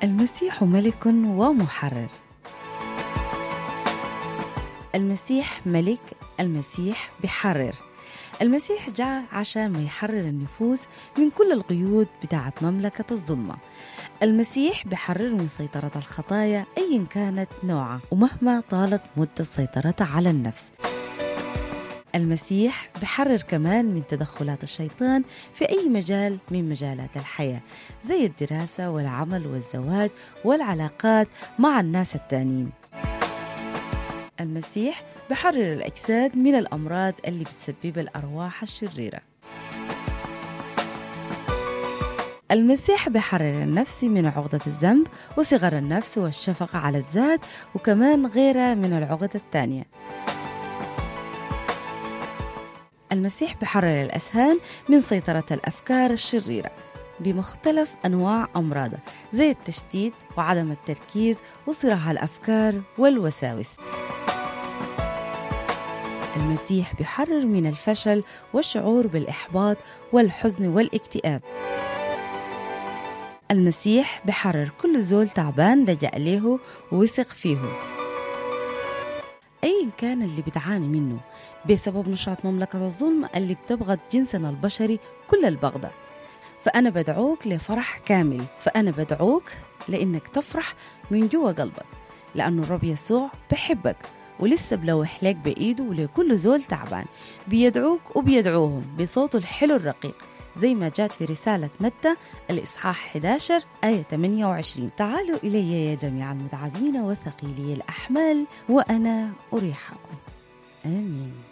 المسيح ملك ومحرر المسيح ملك المسيح بحرر المسيح جاء عشان ما يحرر النفوس من كل القيود بتاعت مملكة الظلمة المسيح بحرر من سيطرة الخطايا أيا كانت نوعها ومهما طالت مدة سيطرتها على النفس المسيح بحرر كمان من تدخلات الشيطان في أي مجال من مجالات الحياة زي الدراسة والعمل والزواج والعلاقات مع الناس التانيين المسيح بحرر الأجساد من الأمراض اللي بتسبب الأرواح الشريرة المسيح بحرر النفس من عقدة الذنب وصغر النفس والشفقة على الذات وكمان غيرها من العقد الثانية المسيح بحرر الأذهان من سيطرة الأفكار الشريرة بمختلف أنواع أمراضها زي التشتيت وعدم التركيز وصراع الأفكار والوساوس المسيح بحرر من الفشل والشعور بالإحباط والحزن والاكتئاب المسيح بحرر كل زول تعبان لجأ له ووثق فيه أيا كان اللي بتعاني منه بسبب نشاط مملكة الظلم اللي بتبغض جنسنا البشري كل البغضة فأنا بدعوك لفرح كامل فأنا بدعوك لأنك تفرح من جوا قلبك لأنه الرب يسوع بحبك ولسه بلوح لك بإيده ولكل زول تعبان بيدعوك وبيدعوهم بصوته الحلو الرقيق زي ما جات في رسالة متى الإصحاح 11 آية 28 تعالوا إلي يا جميع المتعبين وثقيلي الأحمال وأنا أريحكم آمين